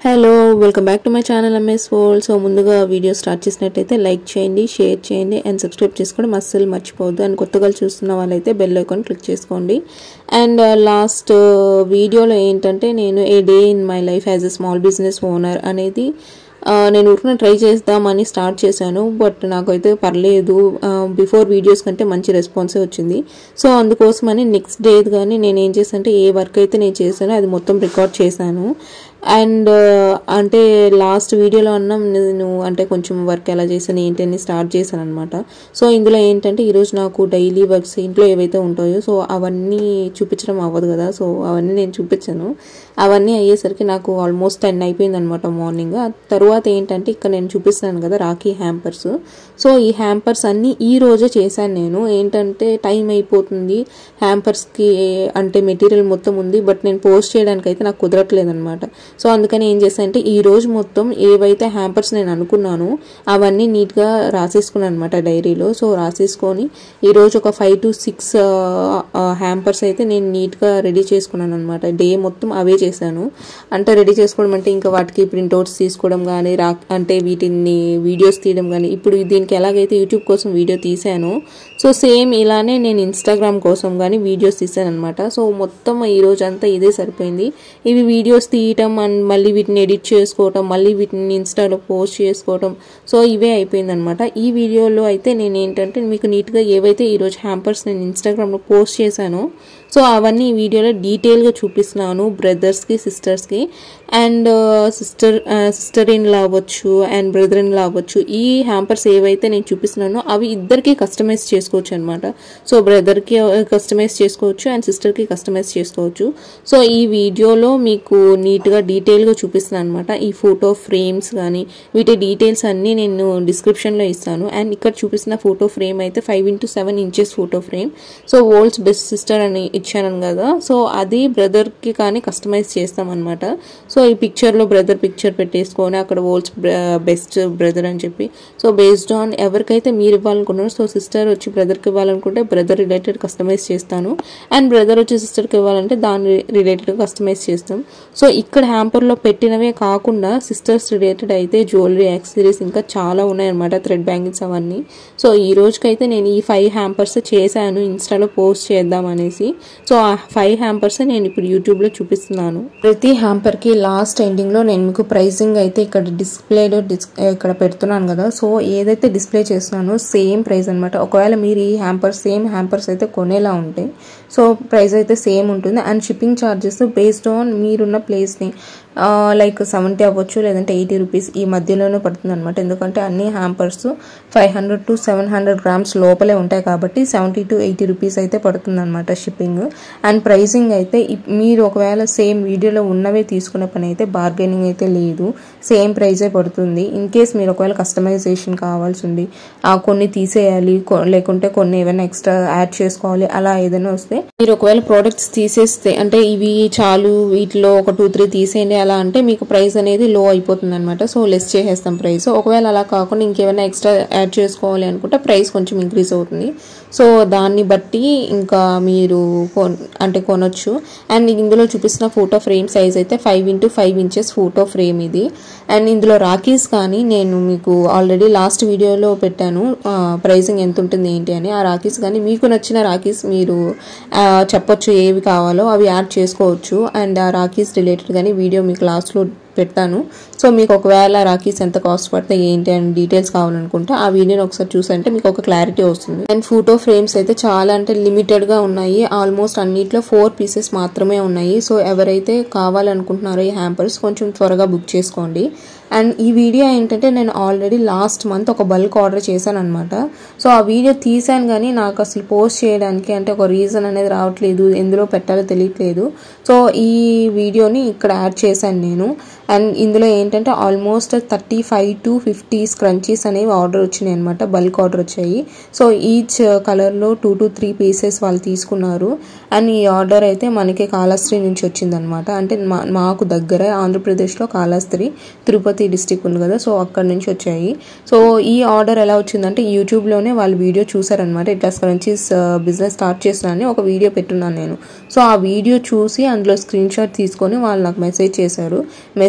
hello welcome back to my channel M S world so ముందుగా video start చేసినట్టయితే like చేయండి share చేయండి and subscribe చేసుకోవడం అస్సలు మర్చిపోవద్దు అండ్ కొత్తగా చూస్తున్న వాళ్ళైతే బెల్ ఐకాన్ క్లిక్ చేసుకోండి అండ్ లాస్ట్ వీడియోలో ఏంటంటే నేను a day in my life as a small business owner అనేది ఆ, నేను ఊరికనే ట్రై చేద్దామని స్టార్ట్ చేశాను బట్ నాకైతే పర్లేదు బిఫోర్ వీడియోస్ కంటే మంచి రెస్పాన్సే వచ్చింది సో అందుకోసమని నెక్స్ట్ డే కానీ నేను ఏం చేశాను అంటే ఏ వర్క్ అయితే నేను చేశానో అది మొత్తం రికార్డ్ చేశాను అండ్ అంటే లాస్ట్ వీడియోలో అన్న నేను అంటే కొంచెం వర్క్ ఎలా చేశాను ఏంటి అని స్టార్ట్ చేశాను అనమాట సో ఇందులో ఏంటంటే ఈరోజు నాకు డైలీ వర్క్స్ ఇంట్లో ఏవైతే ఉంటాయో సో అవన్నీ చూపించడం అవ్వదు కదా సో అవన్నీ నేను చూపించాను అవన్నీ అయ్యేసరికి నాకు ఆల్మోస్ట్ టెన్ అయిపోయింది అనమాట మార్నింగ్ ఆ తర్వాత ఏంటంటే ఇక్కడ నేను చూపిస్తాను కదా రాఖీ హ్యాంపర్స్ సో ఈ హ్యాంపర్స్ అన్నీ ఈ రోజే చేశాను నేను ఏంటంటే టైం అయిపోతుంది హ్యాంపర్స్కి అంటే మెటీరియల్ మొత్తం ఉంది బట్ నేను పోస్ట్ చేయడానికి అయితే నాకు కుదరట్లేదు అనమాట సో అందుకని ఏం చేశాను అంటే ఈ రోజు మొత్తం ఏవైతే హ్యాంపర్స్ నేను అనుకున్నానో అవన్నీ నీట్గా రాసేసుకున్నాను అనమాట డైరీలో సో రాసేసుకొని ఈ రోజు ఒక ఫైవ్ టు సిక్స్ హ్యాంపర్స్ అయితే నేను నీట్గా రెడీ చేసుకున్నాను అనమాట డే మొత్తం అవే చేశాను అంటే రెడీ చేసుకోవడం అంటే ఇంకా వాటికి ప్రింట్అవుట్స్ తీసుకోవడం కానీ రా అంటే వీటిని వీడియోస్ తీయడం కానీ ఇప్పుడు దీనికి ఎలాగైతే యూట్యూబ్ కోసం వీడియో తీసానో సో సేమ్ ఇలానే నేను ఇన్స్టాగ్రామ్ కోసం కానీ వీడియోస్ తీసాను అనమాట సో మొత్తం ఈ రోజు అంతా ఇదే సరిపోయింది ఇవి వీడియోస్ తీయటం అండ్ మళ్ళీ వీటిని ఎడిట్ చేసుకోవటం మళ్ళీ వీటిని ఇన్స్టాలో పోస్ట్ చేసుకోవటం సో ఇవే అయిపోయింది అనమాట ఈ వీడియోలో అయితే నేను ఏంటంటే మీకు నీట్గా ఏవైతే ఈరోజు హ్యాంపర్స్ నేను ఇన్స్టాగ్రామ్లో పోస్ట్ చేశానో సో అవన్నీ ఈ వీడియోలో డీటెయిల్గా చూపిస్తున్నాను బ్రదర్స్కి సిస్టర్స్కి and sister sister in law అవ్వచ్చు అండ్ బ్రదర్ ఇన్ లా అవ్వచ్చు ఈ హ్యాంపర్స్ ఏవైతే నేను చూపిస్తున్నానో అవి ఇద్దరికి కస్టమైజ్ చేసుకోవచ్చు అనమాట సో బ్రదర్కి కస్టమైజ్ చేసుకోవచ్చు అండ్ సిస్టర్కి కస్టమైజ్ చేసుకోవచ్చు సో ఈ వీడియోలో మీకు నీట్గా డీటెయిల్గా చూపిస్తున్నాను అనమాట ఈ ఫోటో ఫ్రేమ్స్ కానీ వీటి డీటెయిల్స్ అన్నీ నేను డిస్క్రిప్షన్లో ఇస్తాను అండ్ ఇక్కడ చూపిస్తున్న ఫోటో ఫ్రేమ్ అయితే five into seven inches photo frame so world's best sister అని ఇచ్చాను కదా సో అది బ్రదర్కి కానీ కస్టమైజ్ చేస్తామన్నమాట సో ఈ పిక్చర్లో బ్రదర్ పిక్చర్ పెట్టేసుకొని అక్కడ వరల్డ్స్ బెస్ట్ బ్రదర్ అని చెప్పి సో బేస్డ్ ఆన్ ఎవరికైతే మీరు ఇవ్వాలనుకున్నారో సో సిస్టర్ వచ్చి బ్రదర్కి ఇవ్వాలనుకుంటే బ్రదర్ రిలేటెడ్ కస్టమైజ్ చేస్తాను అండ్ బ్రదర్ వచ్చి సిస్టర్కి ఇవ్వాలంటే దాని రిలేటెడ్ కస్టమైజ్ చేస్తాం సో ఇక్కడ హ్యాంపర్లో పెట్టినవే కాకుండా సిస్టర్స్ రిలేటెడ్ అయితే జ్యువెలరీ యాక్సరీస్ ఇంకా చాలా ఉన్నాయన్నమాట థ్రెడ్ బ్యాంగిల్స్ అవన్నీ సో ఈ రోజుకైతే నేను ఈ ఫైవ్ హ్యాంపర్స్ చేశాను ఇన్స్టాలో పోస్ట్ చేద్దాం అనేసి సో ఆ ఫైవ్ హ్యాంపర్స్ నేను ఇప్పుడు యూట్యూబ్లో చూపిస్తున్నాను ప్రతి హ్యాంపర్కి లాస్ట్ ఎండింగ్లో నేను మీకు ప్రైసింగ్ అయితే ఇక్కడ డిస్ప్లేలో డిస్ ఇక్కడ పెడుతున్నాను కదా సో ఏదైతే డిస్ప్లే చేస్తున్నానో సేమ్ ప్రైస్ అనమాట ఒకవేళ మీరు ఈ హ్యాంపర్స్ సేమ్ హ్యాంపర్స్ అయితే కొనేలా ఉంటాయి సో ప్రైస్ అయితే సేమ్ ఉంటుంది and shipping charges based on మీరున్న ప్లేస్ని లైక్ సెవెంటీ అవ్వచ్చు లేదంటే ఎయిటీ రూపీస్ ఈ మధ్యలోనే పడుతుంది అనమాట ఎందుకంటే అన్ని hampers five hundred to seven hundred grams లోపలే ఉంటాయి కాబట్టి సెవెంటీ టు ఎయిటీ రూపీస్ అయితే పడుతుంది అనమాట షిప్పింగ్ అండ్ ప్రైసింగ్ అయితే ఇప్- మీరు ఒకవేళ సేమ్ వీడియోలో ఉన్నవే తీసుకునే పని అయితే బార్గెనింగ్ అయితే లేదు సేమ్ ప్రైజే పడుతుంది ఇన్ కేస్ మీరు ఒకవేళ కస్టమైజేషన్ కావాల్సి ఉంది ఆ కొన్ని తీసేయాలి కొ- లేకుంటే కొన్ని ఏమైనా ఎక్స్ట్రా యాడ్ చేసుకోవాలి అలా ఏదైనా వస్తే మీరు ఒకవేళ ప్రోడక్ట్స్ తీసేస్తే అంటే ఇవి చాలు వీటిలో ఒక టూ త్రీ తీసేయండి అలా అంటే మీకు ప్రైస్ అనేది లో అయిపోతుంది అనమాట సో లెస్ చేసేస్తాం ప్రైస్ ఒకవేళ అలా కాకుండా ఇంకేమైనా ఎక్స్ట్రా యాడ్ చేసుకోవాలి అనుకుంటే ప్రైస్ కొంచెం ఇంక్రీజ్ అవుతుంది సో దాన్ని బట్టి ఇంకా మీరు కొన్- అంటే కొనొచ్చు అండ్ ఇందులో చూపిస్తున్న ఫోటో ఫ్రేమ్ సైజ్ అయితే five into five inches photo frame ఇది అండ్ ఇందులో రాకీస్ కానీ నేను మీకు ఆల్రెడీ లాస్ట్ వీడియోలో పెట్టాను ప్రైసింగ్ ఎంత ఉంటుంది ఏంటి అని ఆ రాకీస్ కానీ మీకు నచ్చిన రాకీస్ మీరు ఆ, చెప్పొచ్చు ఏవి కావాలో అవి యాడ్ చేసుకోవచ్చు అండ్ ఆ రాకీస్ రిలేటెడ్ కానీ వీడియో మీకు లాస్ట్లో పెడతాను సో మీకు ఒకవేళ రాకీస్ ఎంత కాస్ట్ పడతాయి ఏంటి అని డీటెయిల్స్ కావాలనుకుంటే ఆ వీడియోని ఒకసారి చూసంటే మీకు ఒక క్లారిటీ వస్తుంది అండ్ ఫోటో ఫ్రేమ్స్ అయితే చాలా అంటే లిమిటెడ్గా ఉన్నాయి ఆల్మోస్ట్ అన్నిట్లో ఫోర్ పీసెస్ మాత్రమే ఉన్నాయి సో ఎవరైతే కావాలనుకుంటున్నారో ఈ హ్యాంపర్స్ కొంచెం త్వరగా బుక్ చేసుకోండి అండ్ ఈ వీడియో ఏంటంటే నేను ఆల్రెడీ లాస్ట్ మంత్ ఒక బల్క్ ఆర్డర్ చేశాను అనమాట సో ఆ వీడియో తీసాను కానీ నాకు అసలు పోస్ట్ చేయడానికి అంటే ఒక రీజన్ అనేది రావట్లేదు ఎందులో పెట్టాలో తెలియట్లేదు సో ఈ వీడియోని ఇక్కడ యాడ్ చేశాను నేను అండ్ ఇందులో ఏంటంటే almost thirty five to fifty scrunchies అనేవి ఆర్డర్ వచ్చినాయి అనమాట బల్క్ ఆర్డర్ వచ్చాయి సో ఈచ్ కలర్లో టూ టు త్రీ పీసెస్ వాళ్ళు తీసుకున్నారు అండ్ ఈ ఆర్డర్ అయితే మనకి కాళహస్త్రి నుంచి వచ్చిందనమాట అంటే మా మాకు దగ్గర ఆంధ్రప్రదేశ్లో కాళహస్త్రి తిరుపతి డిస్టిక్ ఉంది కదా సో అక్కడ నుంచి వచ్చాయి సో ఈ ఆర్డర్ ఎలా వచ్చిందంటే యూట్యూబ్లోనే వాళ్ళు వీడియో చూసారనమాట ఇట్లా స్క్రంచీస్ బిజినెస్ స్టార్ట్ చేస్తున్నానని ఒక వీడియో పెట్టున్నాను నేను సో ఆ వీడియో చూసి అందులో స్క్రీన్ షాట్ తీసుకొని వాళ్ళు నాకు మెసేజ్ చేశారు మెసేజ్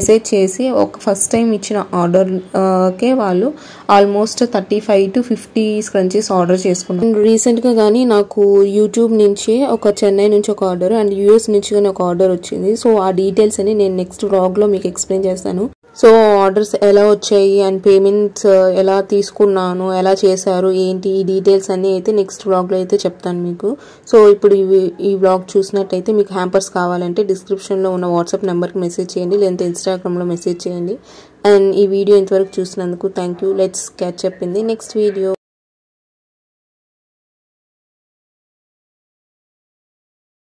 మెసేజ్ చేసి ఒక ఫస్ట్ టైం ఇచ్చిన ఆర్డర్కే వాళ్ళు almost thirty five to fifty scrunchies order చేసుకున్నాను రీసెంట్గా కానీ నాకు యూట్యూబ్ నుంచి ఒక చెన్నై నుంచి ఒక ఆర్డర్ అండ్ యూఎస్ నుంచి కానీ ఒక ఆర్డర్ వచ్చింది సో ఆ డీటెయిల్స్ అని నేను నెక్స్ట్ వ్లాగ్లో మీకు ఎక్స్ప్లెయిన్ చేస్తాను సో ఆర్డర్స్ ఎలా వచ్చాయి అండ్ పేమెంట్స్ ఎలా తీసుకున్నాను ఎలా చేశారు ఏంటి ఈ డీటెయిల్స్ అన్నీ అయితే నెక్స్ట్ వ్లాగ్లో అయితే చెప్తాను మీకు సో ఇప్పుడు ఇవి ఈ వ్లాగ్ చూసినట్టయితే మీకు హ్యాంపర్స్ కావాలంటే డిస్క్రిప్షన్లో ఉన్న వాట్సాప్ నెంబర్కి మెసేజ్ చేయండి లేదంటే ఇన్స్టాగ్రామ్లో మెసేజ్ చేయండి అండ్ ఈ వీడియో ఇంతవరకు చూసినందుకు thank you let's catch up in the next video